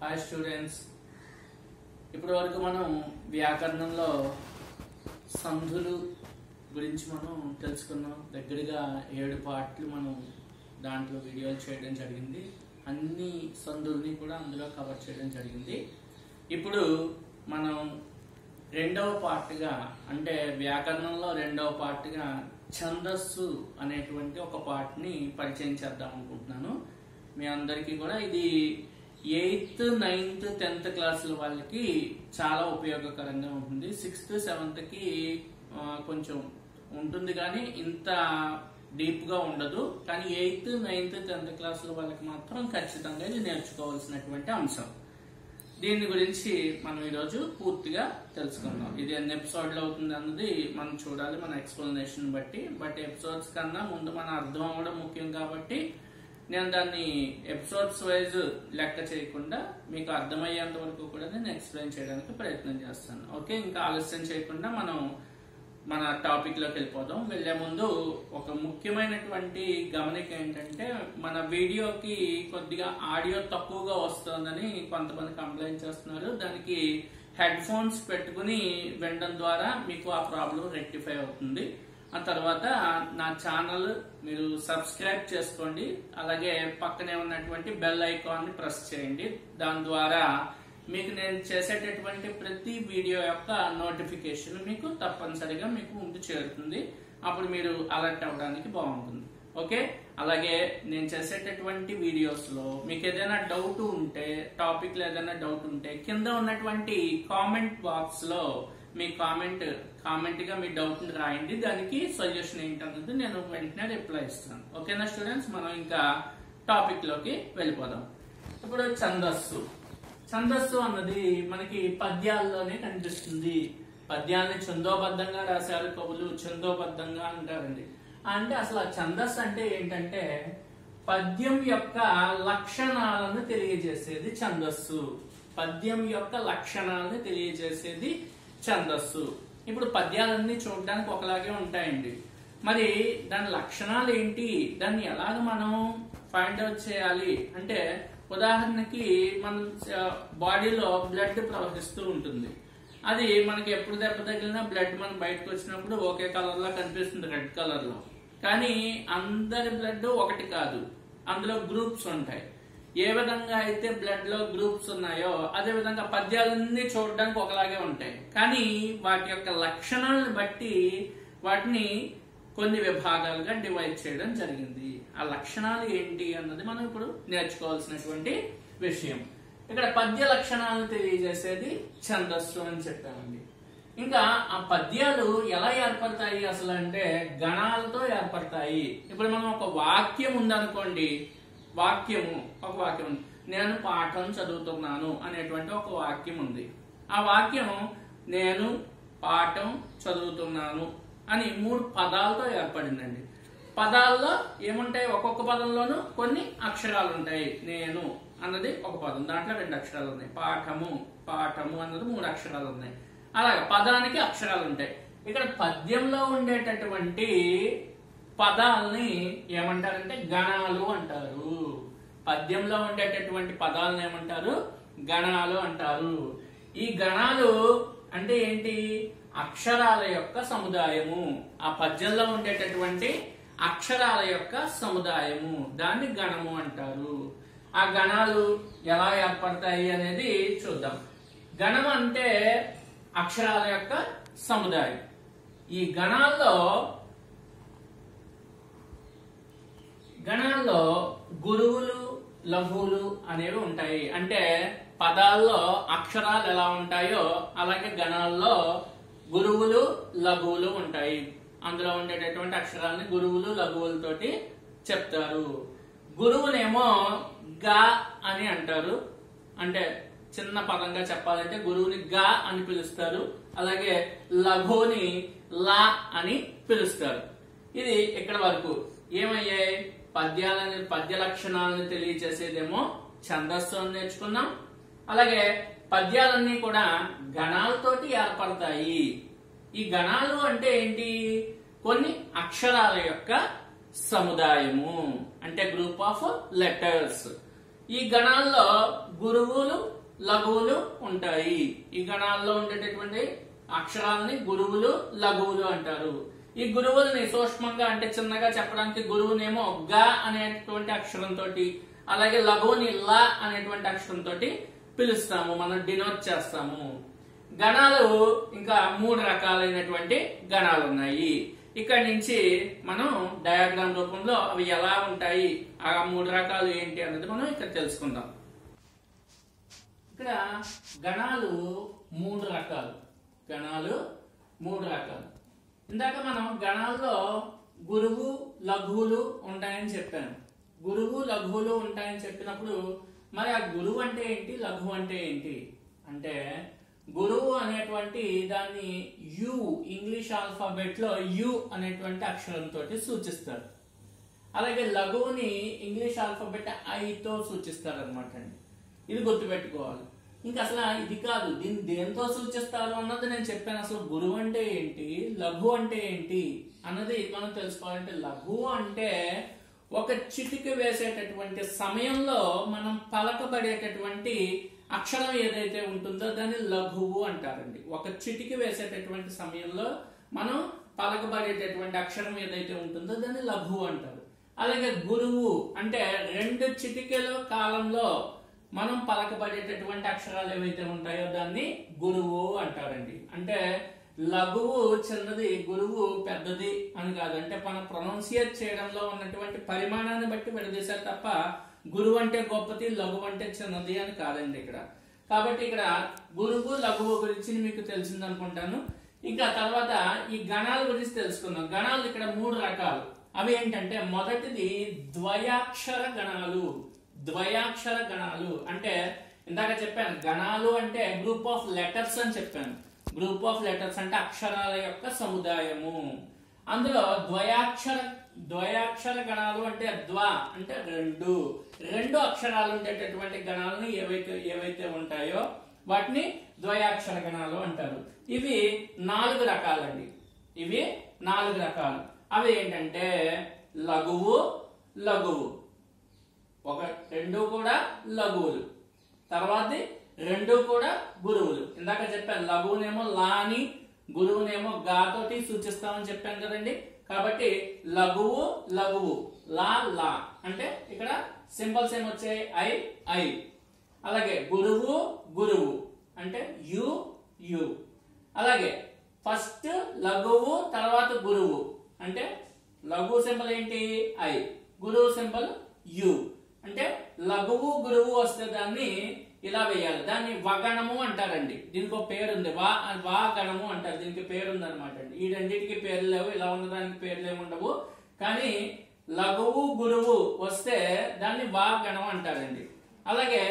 hi students ఇప్పటి వరకు మనం వ్యాకరణంలో సంధులు గురించి మనం తెలుసుకున్నాం దగ్గరగా ఏడు పార్ట్లు మనం దాంట్లో వీడియోలు చేయడం జరిగింది అన్ని సంధుల్ని కూడా అందులో కవర్ చేయడం జరిగింది ఇప్పుడు మనం రెండవ పార్ట్గా అంటే వ్యాకరణంలో రెండవ పార్ట్గా ఛందస్సు అనేటువంటి ఒక పార్ట్ని పరిచయం చేద్దాం అనుకుంటున్నాను మీ అందరికీ కూడా ఇది ఎయిత్ నైన్త్ టెన్త్ క్లాసుల వాళ్ళకి చాలా ఉపయోగకరంగా ఉంటుంది సిక్స్త్ సెవెంత్కి కొంచెం ఉంటుంది కానీ ఇంత డీప్గా ఉండదు కానీ ఎయిత్ నైన్త్ టెన్త్ క్లాసుల వాళ్ళకి మాత్రం ఖచ్చితంగా ఇది నేర్చుకోవాల్సినటువంటి అంశం దీని గురించి మనం ఈరోజు పూర్తిగా తెలుసుకుందాం ఇది ఎన్ని ఎపిసోడ్లు అవుతుంది అన్నది మనం చూడాలి మన ఎక్స్ప్లెనేషన్ బట్టి బట్ ఎపిసోడ్స్ కన్నా ముందు మన అర్థం అవ్వడం ముఖ్యం కాబట్టి నేను దాన్ని ఎపిసోడ్స్ వైజ్ లెక్క చేయకుండా మీకు అర్థమయ్యేంత వరకు కూడా నేను ఎక్స్ప్లెయిన్ చేయడానికి ప్రయత్నం చేస్తాను ఓకే ఇంకా ఆలస్యం చేయకుండా మనం మన టాపిక్ లోకి వెళ్ళిపోదాం వెళ్లే ముందు ఒక ముఖ్యమైనటువంటి గమనిక ఏంటంటే మన వీడియోకి కొద్దిగా ఆడియో తక్కువగా వస్తుందని కొంతమంది కంప్లైంట్ చేస్తున్నారు దానికి హెడ్ ఫోన్స్ పెట్టుకుని వినడం ద్వారా మీకు ఆ ప్రాబ్లం రెక్టిఫై అవుతుంది ఆ తర్వాత నా ఛానల్ మీరు సబ్స్క్రైబ్ చేసుకోండి అలాగే పక్కనే ఉన్నటువంటి బెల్ ఐకాన్ ని ప్రెస్ చేయండి దాని ద్వారా మీకు నేను చేసేటటువంటి ప్రతి వీడియో యొక్క నోటిఫికేషన్ మీకు తప్పనిసరిగా మీకు ముందు చేరుతుంది అప్పుడు మీరు అలర్ట్ అవ్వడానికి బాగుంటుంది ఓకే అలాగే నేను చేసేటటువంటి వీడియోస్ లో మీకు ఏదైనా డౌట్ ఉంటే టాపిక్ లో ఏదైనా డౌట్ ఉంటే కింద ఉన్నటువంటి కామెంట్ బాక్స్ లో మీ కామెంట్ కామెంట్ గా మీ డౌట్ ని రాయండి దానికి సొల్యూషన్ ఏంటన్నది నేను వెంటనే రిప్లై ఇస్తాను ఓకేనా స్టూడెంట్స్ మనం ఇంకా టాపిక్ లోకి వెళ్ళిపోదాం ఇప్పుడు ఛందస్సు ఛందస్సు అన్నది మనకి పద్యాల్లోనే కనిపిస్తుంది పద్యాన్ని ఛందోబద్ధంగా రాశారు కవులు ఛందోబద్ధంగా అంటారండి అంటే అసలు ఆ ఛందస్సు అంటే ఏంటంటే పద్యం యొక్క లక్షణాలను తెలియజేసేది ఛందస్సు పద్యం యొక్క లక్షణాలను తెలియజేసేది ఛందస్సు ఇప్పుడు పద్యాలన్నీ చూడడానికి ఒకలాగే ఉంటాయండి మరి దాని లక్షణాలు ఏంటి దాన్ని ఎలాగ మనం ఫైండ్ అవుట్ చేయాలి అంటే ఉదాహరణకి మన బాడీలో బ్లడ్ ప్రవహిస్తూ ఉంటుంది అది మనకి ఎప్పుడు దెబ్బ తగిలినా బ్లడ్ మనం బయటకు వచ్చినప్పుడు ఒకే కలర్ లో కనిపిస్తుంది రెడ్ కలర్ లో కానీ అందరి బ్లడ్ ఒకటి కాదు అందులో గ్రూప్స్ ఉంటాయి ఏ విధంగా అయితే బ్లడ్ లో గ్రూప్స్ ఉన్నాయో అదే విధంగా పద్యాలన్నీ చూడడానికి ఒకలాగే ఉంటాయి కానీ వాటి యొక్క లక్షణాలను బట్టి వాటిని కొన్ని విభాగాలుగా డివైడ్ చేయడం జరిగింది ఆ లక్షణాలు ఏంటి అన్నది మనం ఇప్పుడు నేర్చుకోవాల్సినటువంటి విషయం ఇక్కడ పద్య లక్షణాలను తెలియజేసేది ఛందస్సు అని చెప్పామండి ఇంకా ఆ పద్యాలు ఎలా ఏర్పడతాయి అసలు అంటే గణాలతో ఏర్పడతాయి ఇప్పుడు మనం ఒక వాక్యం ఉందనుకోండి వాక్యము ఒక వాక్యం ఉంది నేను పాఠం చదువుతున్నాను అనేటువంటి ఒక వాక్యం ఉంది ఆ వాక్యం నేను పాఠం చదువుతున్నాను అని మూడు పదాలతో ఏర్పడిందండి పదాల్లో ఏముంటాయి ఒక్కొక్క పదంలోనూ కొన్ని అక్షరాలు ఉంటాయి నేను అన్నది ఒక పదం దాంట్లో రెండు అక్షరాలు ఉన్నాయి పాఠము పాఠము అన్నది మూడు అక్షరాలు ఉన్నాయి అలాగే పదానికి అక్షరాలు ఉంటాయి ఇక్కడ పద్యంలో ఉండేటటువంటి పదాలని ఏమంటారంటే గణాలు అంటారు పద్యంలో ఉండేటటువంటి పదాలను ఏమంటారు గణాలు అంటారు ఈ గణాలు అంటే ఏంటి అక్షరాల యొక్క సముదాయము ఆ పద్యంలో ఉండేటటువంటి అక్షరాల యొక్క సముదాయము దాన్ని గణము అంటారు ఆ గణాలు ఎలా ఏర్పడతాయి అనేది చూద్దాం గణం అంటే అక్షరాల యొక్క సముదాయం ఈ గణాల్లో గణాల్లో గురువులు లఘువులు అనేవి ఉంటాయి అంటే పదాల్లో అక్షరాలు ఎలా ఉంటాయో అలాగే గణాల్లో గురువులు లఘువులు ఉంటాయి అందులో ఉండేటటువంటి అక్షరాలని గురువులు లఘువులతోటి చెప్తారు గురువునేమో గా అని అంటారు అంటే చిన్న పదంగా చెప్పాలంటే గురువుని గా అని పిలుస్తారు అలాగే లఘుని లా అని పిలుస్తారు ఇది ఇక్కడ వరకు ఏమయ్యాయి పద్యాలని పద్య లక్షణాలను తెలియజేసేదేమో ఛందస్సు అని నేర్చుకున్నాం అలాగే పద్యాలన్నీ కూడా గణాలతోటి ఏర్పడతాయి ఈ గణాలు అంటే ఏంటి కొన్ని అక్షరాల యొక్క సముదాయము అంటే గ్రూప్ ఆఫ్ లెటర్స్ ఈ గణాల్లో గురువులు లఘువులు ఉంటాయి ఈ గణాల్లో ఉండేటటువంటి అక్షరాలని గురువులు లఘువులు అంటారు ఈ గురువులని సూక్ష్మంగా అంటే చిన్నగా చెప్పడానికి గురువునేమో గ అనేటువంటి అక్షరంతో అలాగే లఘువుని ల అనేటువంటి అక్షరంతో పిలుస్తాము మనం డినోట్ చేస్తాము గణాలు ఇంకా మూడు రకాలైనటువంటి గణాలు ఉన్నాయి ఇక్కడి నుంచి మనం డయాగ్రామ్ రూపంలో అవి ఎలా ఉంటాయి ఆ మూడు రకాలు ఏంటి అన్నది మనం ఇక్కడ తెలుసుకుందాం ఇక్కడ గణాలు మూడు రకాలు గణాలు మూడు రకాలు ఇందాక మనం గణాల్లో గురువు లఘువులు ఉంటాయని చెప్పాను గురువు లఘువులు ఉంటాయని చెప్పినప్పుడు మరి ఆ గురువు అంటే ఏంటి లఘువు అంటే ఏంటి అంటే గురువు అనేటువంటి దాన్ని యు ఇంగ్లీష్ ఆల్ఫాబెట్ లో యు అనేటువంటి అక్షరంతో సూచిస్తారు అలాగే లఘువుని ఇంగ్లీష్ ఆల్ఫాబెట్ ఐతో సూచిస్తారు అనమాట అండి ఇది గుర్తుపెట్టుకోవాలి ఇంకా అసలు ఇది కాదు దీన్ని దేంతో సూచిస్తారు అన్నది నేను చెప్పాను అసలు గురువు అంటే ఏంటి లఘు అంటే ఏంటి అన్నది మనం తెలుసుకోవాలంటే లఘు అంటే ఒక చిటిక వేసేటటువంటి సమయంలో మనం పలకబడేటటువంటి అక్షరం ఏదైతే ఉంటుందో దాన్ని లఘువు అంటారండి ఒక చిటికి వేసేటటువంటి సమయంలో మనం పలకబడేటటువంటి అక్షరం ఏదైతే ఉంటుందో దాన్ని లఘువు అంటారు అలాగే గురువు అంటే రెండు చిటికెల కాలంలో మనం పలకబడేటటువంటి అక్షరాలు ఏవైతే ఉంటాయో దాన్ని గురువు అంటారండి అంటే లఘువు చిన్నది గురువు పెద్దది అని కాదు అంటే మనం ప్రొనౌన్సియేట్ చేయడంలో ఉన్నటువంటి పరిమాణాన్ని బట్టి విడదీశారు తప్ప గురువు అంటే గొప్పది లఘువు అంటే చిన్నది అని కాదండి ఇక్కడ కాబట్టి ఇక్కడ గురువు లఘువు గురించి మీకు తెలిసింది అనుకుంటాను ఇంకా తర్వాత ఈ గణాల గురించి తెలుసుకుందాం గణాలు ఇక్కడ మూడు రకాలు అవి ఏంటంటే మొదటిది ద్వయాక్షర గణాలు ద్వయాక్షర గణాలు అంటే ఇందాక చెప్పాను గణాలు అంటే గ్రూప్ ఆఫ్ లెటర్స్ అని చెప్పాను గ్రూప్ ఆఫ్ లెటర్స్ అంటే అక్షరాల యొక్క సముదాయము అందులో ద్వయాక్షర ద్వయాక్షర గణాలు అంటే ద్వ అంటే రెండు రెండు అక్షరాలు ఉండేటటువంటి గణాలను ఏవైతే ఏవైతే ఉంటాయో వాటిని ద్వయాక్షర గణాలు అంటారు ఇవి నాలుగు రకాలండి ఇవి నాలుగు రకాలు అవి ఏంటంటే లఘువు లఘువు ఒక రెండు కూడా లఘువులు తర్వాతది రెండు కూడా గురువులు ఇందాక చెప్పాను లఘువునేమో లా అని గురువునేమో గా తోటి సూచిస్తామని చెప్పాను కదండి కాబట్టి లఘువు లఘువు లా లా అంటే ఇక్కడ సింబల్స్ ఏమొచ్చాయి ఐ ఐ అలాగే గురువు గురువు అంటే యు యు అలాగే ఫస్ట్ లఘువు తర్వాత గురువు అంటే లఘు సింబల్ ఏంటి ఐ గురువు సింబల్ యు అంటే లఘువు గురువు వస్తే దాన్ని ఇలా వేయాలి దాన్ని వగణము అంటారండి దీనికి ఒక పేరు ఉంది వా వా గణము అంటారు దీనికి పేరు ఉంది అనమాట అండి ఈ రెండింటికి పేర్లు లేవు ఇలా ఉన్నదానికి పేర్లు ఏమి ఉండవు కానీ లఘువు గురువు వస్తే దాన్ని వా గణం అంటారండి అలాగే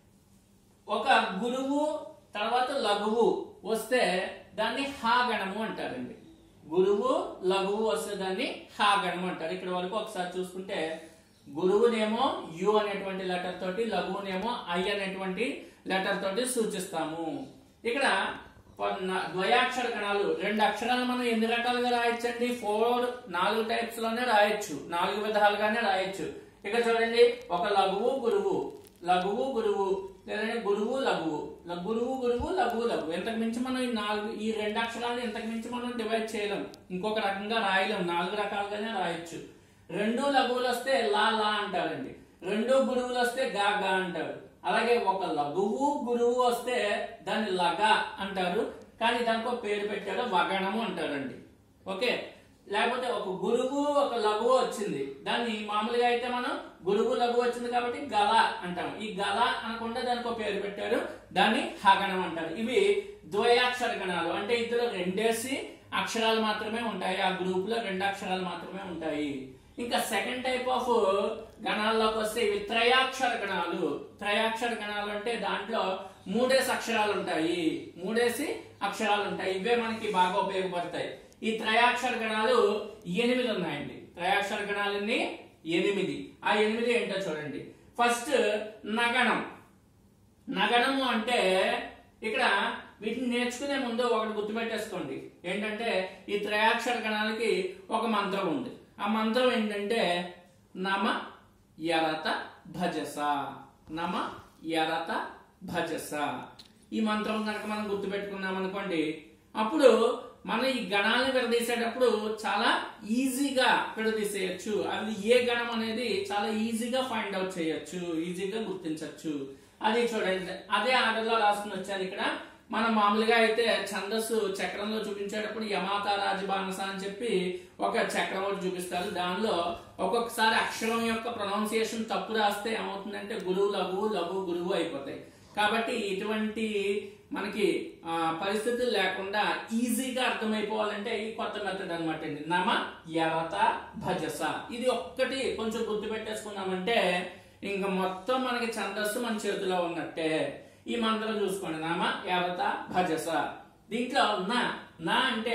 ఒక గురువు తర్వాత లఘువు వస్తే దాన్ని హా గణము అంటారండి గురువు లఘువు వస్తే దాన్ని హా గణము అంటారు ఇక్కడ వరకు ఒకసారి చూసుకుంటే గురువునేమో యు అనేటువంటి లెటర్ తోటి లఘువునేమో ఐ అనేటువంటి లెటర్ తోటి సూచిస్తాము ఇక్కడ పన్న- ద్వయాక్షర గణాలు రెండు అక్షరాలు మనం ఎన్ని రకాలుగా రాయొచ్చండి ఫోర్ నాలుగు టైప్స్ లోనే రాయొచ్చు నాలుగు విధాలుగానే రాయొచ్చు ఇక చూడండి ఒక లఘువు గురువు లఘువు గురువు లేదంటే గురువు లఘువు ల- గురువు గురువు లఘువు లఘువు ఇంతకు మించి మనం ఈ నాలుగు ఈ రెండు అక్షరాలను ఇంతకు మించి మనం డివైడ్ చేయలేం ఇంకొక రకంగా రాయలేం నాలుగు రకాలుగానే రాయొచ్చు రెండు లఘువులు వస్తే లా లా అంటారండి రెండు గురువులు వస్తే గా గా అంటారు అలాగే ఒక లఘువు గురువు వస్తే దాన్ని లగా అంటారు కానీ దానికి ఒక పేరు పెట్టారు వగణము అంటారండి ఓకే లేకపోతే ఒక గురువు ఒక లఘువు వచ్చింది దాన్ని మామూలుగా అయితే మనం గురువు లఘువు వచ్చింది కాబట్టి గల అంటాం ఈ గల అనకుండా దానికి ఒక పేరు పెట్టారు దాన్ని హగణం అంటారు ఇవి ద్వయాక్షర గణాలు అంటే ఇందులో రెండేసి అక్షరాలు మాత్రమే ఉంటాయి ఆ గ్రూప్ లో రెండు అక్షరాలు మాత్రమే ఉంటాయి ఇంకా సెకండ్ టైప్ ఆఫ్ గణాల్లోకి వస్తే ఇవి త్రయాక్షర గణాలు త్రయాక్షర గణాలు అంటే దాంట్లో మూడేసి అక్షరాలు ఉంటాయి మూడేసి అక్షరాలు ఉంటాయి ఇవే మనకి బాగా ఉపయోగపడతాయి ఈ త్రయాక్షర గణాలు ఎనిమిది ఉన్నాయండి త్రయాక్షర గణాలన్నీ ఎనిమిది ఆ ఎనిమిది ఏంటో చూడండి ఫస్ట్ నగణం నగణము అంటే ఇక్కడ వీటిని నేర్చుకునే ముందు ఒకటి గుర్తుపెట్టేసుకోండి ఏంటంటే ఈ త్రయాక్షర గణాలకి ఒక మంత్రం ఉంది ఆ మంత్రం ఏంటంటే నమ యరత భజస నమ యరత భజస ఈ మంత్రం కనుక మనం గుర్తుపెట్టుకున్నాం అనుకోండి అప్పుడు మనం ఈ గణాలను విడదీసేటప్పుడు చాలా ఈజీగా విడదీసేయచ్చు అది ఏ గణం అనేది చాలా ఈజీగా ఫైండ్ అవుట్ చేయొచ్చు ఈజీగా గుర్తించవచ్చు అది చూడండి అదే ఆర్డర్లో రాసుకుని వచ్చాను ఇక్కడ మనం మామూలుగా అయితే ఛందస్సు చక్రంలో చూపించేటప్పుడు యమాత రాజబానస అని చెప్పి ఒక చక్రం ఒకటి చూపిస్తారు దానిలో ఒక్కొక్కసారి అక్షరం యొక్క ప్రొనౌన్సియేషన్ తప్పు రాస్తే ఏమవుతుందంటే గురువు లఘువు లఘు గురువు అయిపోతాయి కాబట్టి ఇటువంటి మనకి ఆ, పరిస్థితులు లేకుండా ఈజీగా అర్థమైపోవాలంటే ఈ కొత్త మెథడ్ అనమాట అండి నమ యవత భజస ఇది ఒక్కటి కొంచెం గుర్తు పెట్టేసుకున్నామంటే ఇంకా మొత్తం మనకి ఛందస్సు మన చేతిలో ఉన్నట్టే ఈ మంత్రం చూసుకోండి నామ యావత భజస దీంట్లో నా నా అంటే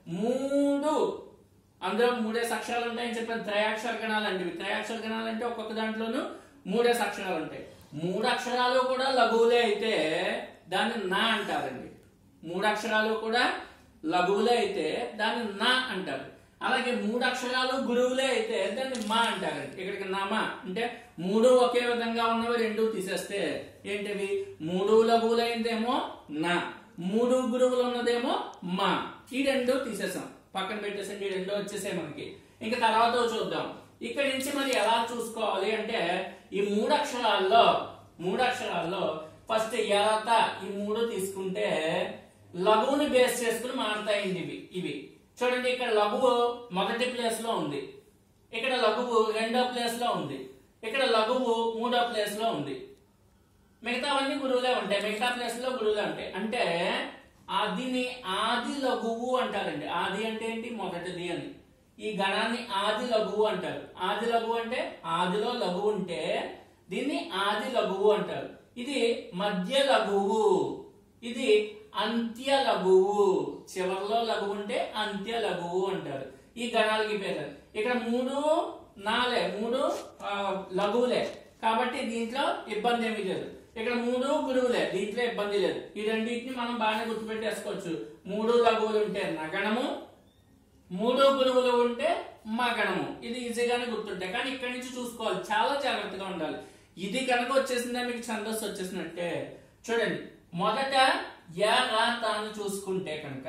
మూడు అందులో మూడేసి అక్షరాలు ఉంటాయని చెప్పిన త్రయాక్షర గణాలు అండి ఇవి త్రయాక్షర గణాలు అంటే ఒక్కొక్క దాంట్లోనూ మూడేసి అక్షరాలు ఉంటాయి మూడు అక్షరాలు కూడా లఘువులే అయితే దాన్ని నా అంటారండి మూడు అక్షరాలు కూడా లఘువులే అయితే దాన్ని నా అంటారు అలాగే మూడు అక్షరాలు గురువులే అయితే దాన్ని మా అంటారండి ఇక్కడికి నామా అంటే మూడు ఒకే విధంగా ఉన్నవి రెండు తీసేస్తే ఏంటివి మూడు లఘువులైందేమో నా మూడు గురువులు ఉన్నదేమో మా ఈ రెండు తీసేసాం పక్కన పెట్టేసండి ఈ రెండు వచ్చేసాయి మనకి ఇంకా తర్వాత చూద్దాం ఇక్కడి నుంచి మరి ఎలా చూసుకోవాలి అంటే ఈ మూడు అక్షరాల్లో మూడు అక్షరాల్లో ఫస్ట్ యలత ఈ మూడు తీసుకుంటే లఘువుని బేస్ చేసుకుని మారుతాయండి ఇవి ఇవి చూడండి ఇక్కడ లఘువు మొదటి ప్లేస్ లో ఉంది ఇక్కడ లఘువు రెండో ప్లేస్ లో ఉంది ఇక్కడ లఘువు మూడో ప్లేస్ లో ఉంది మిగతావన్నీ గురువులే ఉంటాయి మిగతా ప్లేస్ లో గురువులే ఉంటాయి అంటే ఆదిని ఆది లఘువు అంటారండి ఆది అంటే ఏంటి మొదటిది అని ఈ గణాన్ని ఆది లఘువు అంటారు ఆది లఘువు అంటే ఆదిలో లఘువు ఉంటే దీన్ని ఆది లఘువు అంటారు ఇది మధ్య లఘువు ఇది అంత్య లఘువు చివరిలో లఘువు ఉంటే అంత్య లఘువు అంటారు ఈ గణాలకి పేరు ఇక్కడ మూడు నాలే మూడు ఆ, లఘువులే కాబట్టి దీంట్లో ఇబ్బంది ఏమీ లేదు ఇక్కడ మూడు గురువులే దీంట్లో ఇబ్బంది లేదు ఈ రెండింటిని మనం బాగానే గుర్తుపెట్టేసుకోవచ్చు మూడు లఘువులు ఉంటే నగణము మూడు గురువులు ఉంటే మగణము ఇది ఈజీగానే గుర్తుంటాయి కానీ ఇక్కడి నుంచి చూసుకోవాలి చాలా జాగ్రత్తగా ఉండాలి ఇది కనుక వచ్చేసిందా మీకు ఛందస్సు వచ్చేసినట్టే చూడండి మొదట యా రా తాను చూసుకుంటే కనుక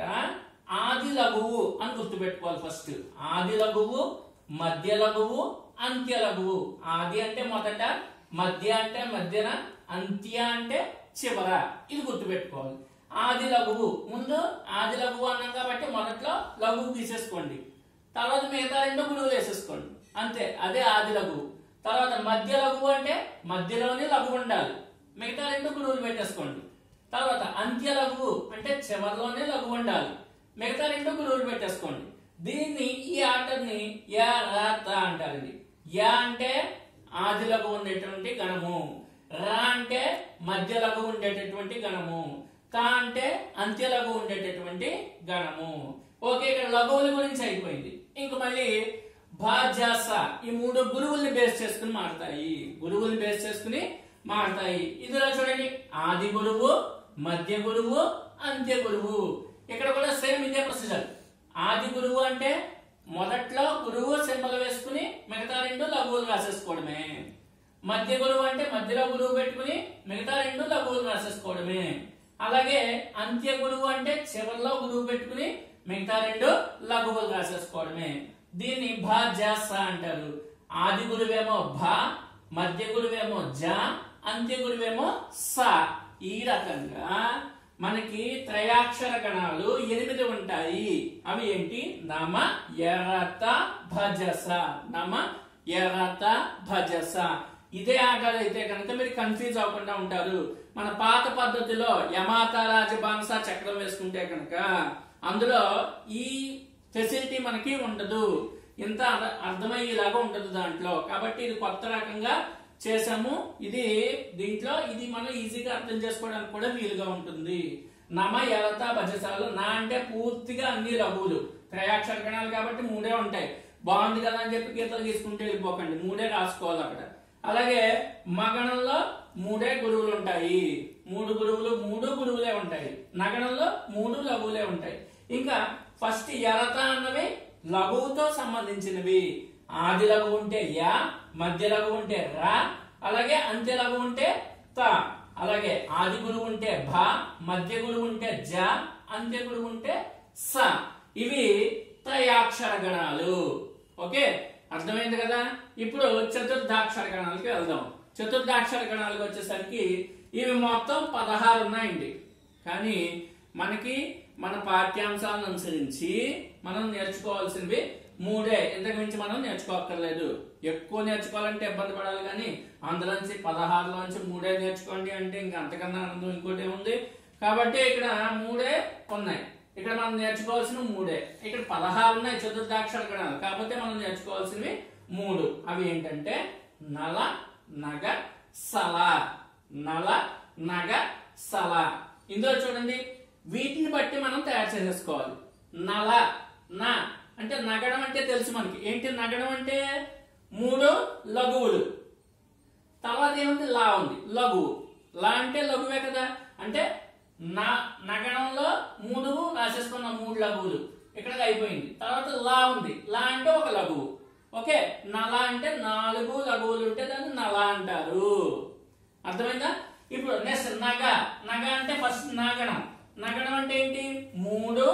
ఆది లఘువు అని గుర్తుపెట్టుకోవాలి ఫస్ట్ ఆది లఘువు మధ్య లఘువు అంత్య లఘువు ఆది అంటే మొదట మధ్య అంటే మధ్యన అంత్య అంటే చివర ఇది గుర్తుపెట్టుకోవాలి ఆది లఘువు ముందు ఆది లఘువు అన్నాం కాబట్టి మొదట్లో లఘువు తీసేసుకోండి తర్వాత మిగతా రెండు గురువులు వేసేసుకోండి అంతే అదే ఆది లఘువు తర్వాత మధ్య లఘువు అంటే మధ్యలోనే లఘువు ఉండాలి మిగతా రెండు గురువులు పెట్టేసుకోండి తర్వాత అంత్య లఘువు అంటే చివరిలోనే లఘువు ఉండాలి మిగతా రెండు గురువులు పెట్టేసుకోండి దీన్ని ఈ ఆటని యా రా తా అంటారండి యా అంటే ఆదిలకు ఉండేటువంటి గణము రా అంటే మధ్యలకు ఉండేటటువంటి గణము కా అంటే అంత్యలకు ఉండేటటువంటి గణము ఓకే ఇక్కడ లఘువుల గురించి అయిపోయింది ఇంక మళ్ళీ భాజాస ఈ మూడు గురువుల్ని బేస్ చేసుకుని మారుతాయి గురువుల్ని బేస్ చేసుకుని మారుతాయి ఇందులో చూడండి ఆది గురువు మధ్య గురువు అంత్య గురువు ఇక్కడ కూడా సేమ్ ఇదే ప్రొసీజర్ ఆది గురువు అంటే మొదట్లో గురువు సింబల్ వేసుకుని మిగతా రెండు లఘువులు రాసేసుకోవడమే మధ్య గురువు అంటే మధ్యలో గురువు పెట్టుకుని మిగతా రెండు లఘువులు రాసేసుకోవడమే అలాగే అంత్య గురువు అంటే చివరిలో గురువు పెట్టుకుని మిగతా రెండు లఘువులు రాసేసుకోవడమే దీన్ని భా జా స అంటారు ఆది గురువేమో భా మధ్య గురువేమో జ అంత్య గురువేమో స ఈ రకంగా మనకి త్రయాక్షర గణాలు ఎనిమిది ఉంటాయి అవి ఏంటి నమ ఎరత భజస నమ ఎరత భజస ఇదే ఆటలు అయితే కనుక మీరు కన్ఫ్యూజ్ అవ్వకుండా ఉంటారు మన పాత పద్ధతిలో యమాత రాజబాంస చక్రం వేసుకుంటే కనుక అందులో ఈ ఫెసిలిటీ మనకి ఉండదు ఇంత అర్థ- అర్థమయ్యేలాగా ఉండదు దాంట్లో కాబట్టి ఇది కొత్త రకంగా చేసాము ఇది దీంట్లో ఇది మనం ఈజీగా అర్థం చేసుకోవడానికి కూడా వీలుగా ఉంటుంది నమ యవత భజసాలు నా అంటే పూర్తిగా అన్ని లఘువులు త్రయాక్షర గణాలు కాబట్టి మూడే ఉంటాయి బాగుంది కదా అని చెప్పి గీతలు తీసుకుంటే వెళ్ళిపోకండి మూడే రాసుకోవాలి అక్కడ అలాగే మగణంలో మూడే గురువులు ఉంటాయి మూడు గురువులు మూడు గురువులే ఉంటాయి నగణంలో మూడు లఘువులే ఉంటాయి ఇంకా ఫస్ట్ యరత అన్నవి లఘువుతో సంబంధించినవి ఆది లఘు ఉంటే యా మధ్య లఘు ఉంటే రా అలాగే అంత్య లఘు ఉంటే త అలాగే ఆది గురువు ఉంటే భ మధ్య గురువు ఉంటే జ అంత్య గురువు ఉంటే స ఇవి త్రయాక్షర గణాలు ఓకే అర్థమైంది కదా ఇప్పుడు చతుర్థాక్షర గణాలకి వెళ్దాం చతుర్థాక్షర గణాలకు వచ్చేసరికి ఇవి మొత్తం పదహారు ఉన్నాయండి కానీ మనకి మన పాఠ్యాంశాలను అనుసరించి మనం నేర్చుకోవాల్సినవి మూడే ఇంతకు మించి మనం నేర్చుకోక్కర్లేదు ఎక్కువ నేర్చుకోవాలంటే ఇబ్బంది పడాలి కానీ అందులోంచి పదహారులోంచి మూడే నేర్చుకోండి అంటే ఇంకా అంతకన్నా ఆనందం ఇంకోటి ఉంది కాబట్టి ఇక్కడ మూడే ఉన్నాయి ఇక్కడ మనం నేర్చుకోవాల్సిన మూడే ఇక్కడ పదహారు ఉన్నాయి చతుర్థాక్షర గణాలు కాకపోతే మనం నేర్చుకోవాల్సినవి మూడు అవి ఏంటంటే నల నగ సల నల నగ సల ఇందులో చూడండి వీటిని బట్టి మనం తయారు చేసేసుకోవాలి నల నా అంటే నగడం అంటే తెలుసు మనకి ఏంటి నగడం అంటే మూడు లఘువులు తర్వాత ఏముంది లా ఉంది లఘువు లా అంటే లఘువే కదా అంటే నా నగణంలో మూడు రాసేసుకున్న మూడు లఘువులు ఇక్కడికి అయిపోయింది తర్వాత లా ఉంది లా అంటే ఒక లఘువు ఓకే నల అంటే నాలుగు లఘువులు ఉంటే దాన్ని నల అంటారు అర్థమైందా ఇప్పుడు నెక్స్ట్ నగ నగ అంటే ఫస్ట్ నగణం నగణం అంటే ఏంటి మూడు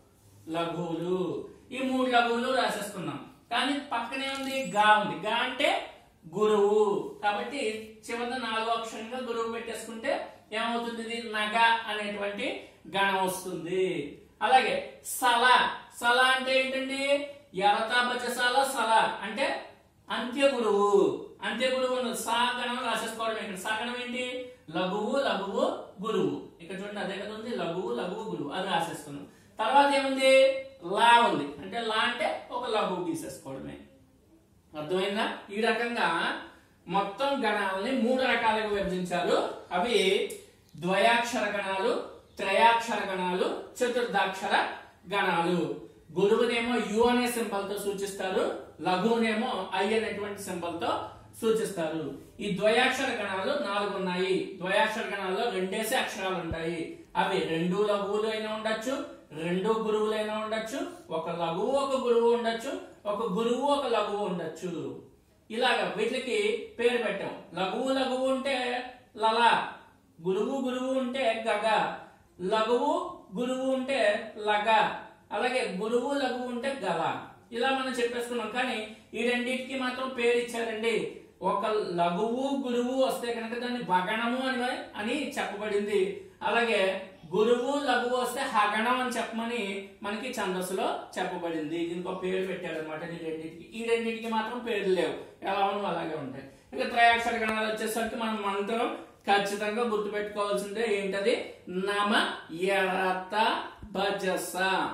లఘువులు ఈ మూడు లఘువులు రాసేసుకున్నాం కానీ పక్కనే ఉంది గా ఉంది గా అంటే గురువు కాబట్టి చివరి నాలుగో అక్షరంగా గురువు పెట్టేసుకుంటే ఏమవుతుంది ఇది నగ అనేటువంటి గణం వస్తుంది అలాగే సల సల అంటే ఏంటండి యవతా బచసాల సల అంటే అంత్య గురువు అంత్య గురువు అన్నది సా గణం రాసేసుకోవడం ఇక్కడ సా గణం ఏంటి లఘువు లఘువు గురువు ఇక్కడ చూడండి అదే కదా ఉంది లఘువు లఘువు గురువు అది రాసేసుకున్నాం తర్వాత ఏముంది లా ఉంది అంటే లా అంటే ఒక లఘువు గీసేసుకోవడమే అర్థమైందా ఈ రకంగా మొత్తం గణాలని మూడు రకాలుగా విభజించారు అవి ద్వయాక్షర గణాలు త్రయాక్షర గణాలు చతుర్థాక్షర గణాలు గురువునేమో యు అనే సింబల్ తో సూచిస్తారు లఘువునేమో ఐ అనేటువంటి సింబల్ తో సూచిస్తారు ఈ ద్వయాక్షర గణాలు నాలుగు ఉన్నాయి ద్వయాక్షర గణాల్లో రెండేసి అక్షరాలు ఉంటాయి అవి రెండు లఘువులు అయినా ఉండొచ్చు రెండు గురువులైనా ఉండొచ్చు ఒక లఘువు ఒక గురువు ఉండొచ్చు ఒక గురువు ఒక లఘువు ఉండొచ్చు ఇలాగ వీటికి పేరు పెట్టాం లఘువు లఘువు ఉంటే లల గురువు గురువు ఉంటే గగ లఘువు గురువు ఉంటే లగ అలాగే గురువు లఘువు ఉంటే గల ఇలా మనం చెప్పేసుకున్నాం కానీ ఈ రెండింటికి మాత్రం పేరు ఇచ్చారండి ఒక లఘువు గురువు వస్తే కనుక దాన్ని భగణము అని అని చెప్పబడింది అలాగే గురువు లఘువు వస్తే హగణం అని చెప్పమని మనకి ఛందస్సులో చెప్పబడింది దీనికి ఒక పేరు పెట్టారు అనమాట ఈ రెండింటికి ఈ రెండింటికి మాత్రం పేర్లు లేవు ఎలా ఉన్నో అలాగే ఉంటాయి ఇంకా త్రయాక్షర గణాలు వచ్చేసరికి మనం మంత్రం ఖచ్చితంగా గుర్తుపెట్టుకోవాల్సిందే ఏంటది నమ ఎరత భజస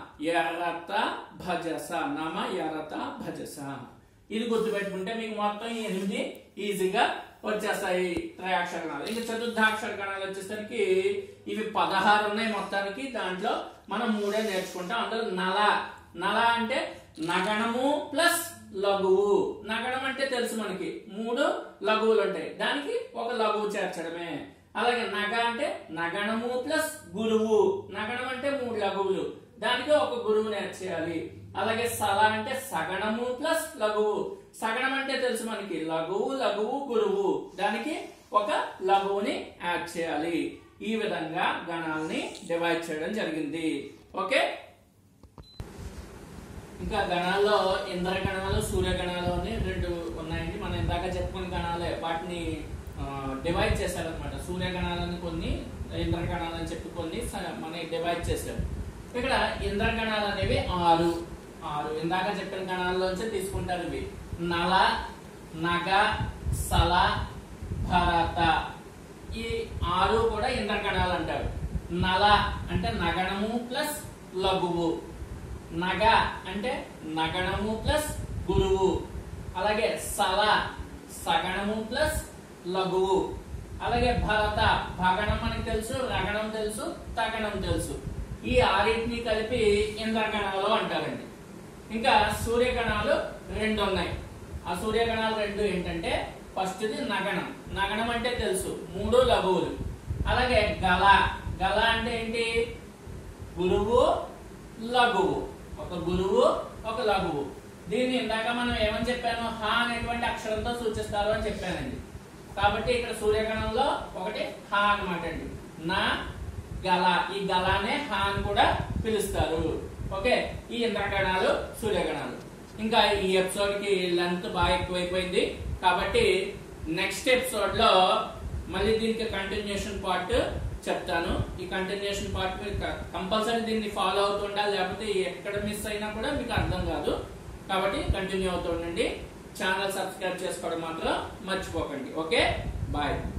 ఎరత భజస నమ ఎరత భజస ఇది గుర్తుపెట్టుకుంటే మీకు మొత్తం ఈ ఎనిమిది ఈజీగా వచ్చేస్తాయి త్రయాక్షర గణాలు ఇంకా చతుర్థాక్షర గణాలు వచ్చేసరికి ఇవి పదహారు ఉన్నాయి మొత్తానికి దాంట్లో మనం మూడే నేర్చుకుంటాం అందులో నల నల అంటే నగణము ప్లస్ లఘువు నగణం అంటే తెలుసు మనకి మూడు లఘువులు ఉంటాయి దానికి ఒక లఘువు చేర్చడమే అలాగే నగ అంటే నగణము ప్లస్ గురువు నగణం అంటే మూడు లఘువులు దానికి ఒక గురువు నేర్చేయాలి అలాగే సల అంటే సగణము ప్లస్ లఘువు సగణం అంటే తెలుసు మనకి లఘువు లఘువు గురువు దానికి ఒక లఘువుని యాడ్ చేయాలి ఈ విధంగా గణాలని డివైడ్ చేయడం జరిగింది ఓకే ఇంకా గణాల్లో ఇంద్ర గణాలు సూర్య గణాలు అని రెండు ఉన్నాయండి మనం ఇందాక చెప్పుకున్న గణాలే వాటిని డివైడ్ చేశారనమాట సూర్య గణాలని కొన్ని ఇంద్ర గణాలని చెప్పి కొన్ని స- మనకి డివైడ్ చేశారు ఇక్కడ ఇంద్ర గణాలు అనేవి ఆరు ఆరు ఇందాక చెప్పిన గణాల్లోంచి తీసుకుంటారు ఇవి నల నగ సల భరత ఈ ఆరు కూడా ఇంద్ర గణాలు అంటారు నల అంటే నగణము ప్లస్ లఘువు నగ అంటే నగణము ప్లస్ గురువు అలాగే సల సగణము ప్లస్ లఘువు అలాగే భరత భగణం మనకి తెలుసు రగణం తెలుసు తగణం తెలుసు ఈ ఆరింటిని కలిపి ఇంద్రగణాలు అంటారండి ఇంకా సూర్యగణాలు రెండు ఉన్నాయి ఆ సూర్యగణాలు రెండు ఏంటంటే ఫస్ట్ది నగణం నగణం అంటే తెలుసు మూడు లఘువులు అలాగే గల గల అంటే ఏంటి గురువు లఘువు ఒక గురువు ఒక లఘువు దీన్ని ఇందాక మనం ఏమని చెప్పాను హ అనేటువంటి అక్షరంతో సూచిస్తారు అని చెప్పానండి కాబట్టి ఇక్కడ సూర్యగణంలో ఒకటి హా అనమాట అండి నా గల ఈ గలానే హా అని కూడా పిలుస్తారు ఓకే ఈ ఇంద్రగణాలు సూర్యగణాలు ఇంకా ఈ ఎపిసోడ్ కి లెంత్ బాగా ఎక్కువైపోయింది కాబట్టి నెక్స్ట్ ఎపిసోడ్ లో మళ్ళీ దీనికి కంటిన్యూషన్ పార్ట్ చెప్తాను ఈ కంటిన్యూషన్ పార్ట్ మీరు కంపల్సరీ దీన్ని ఫాలో అవుతుండాలి లేకపోతే ఎక్కడ మిస్ అయినా కూడా మీకు అర్థం కాదు కాబట్టి కంటిన్యూ అవుతుండండి ఛానల్ సబ్స్క్రైబ్ చేసుకోవడం మాత్రం మర్చిపోకండి ఓకే బాయ్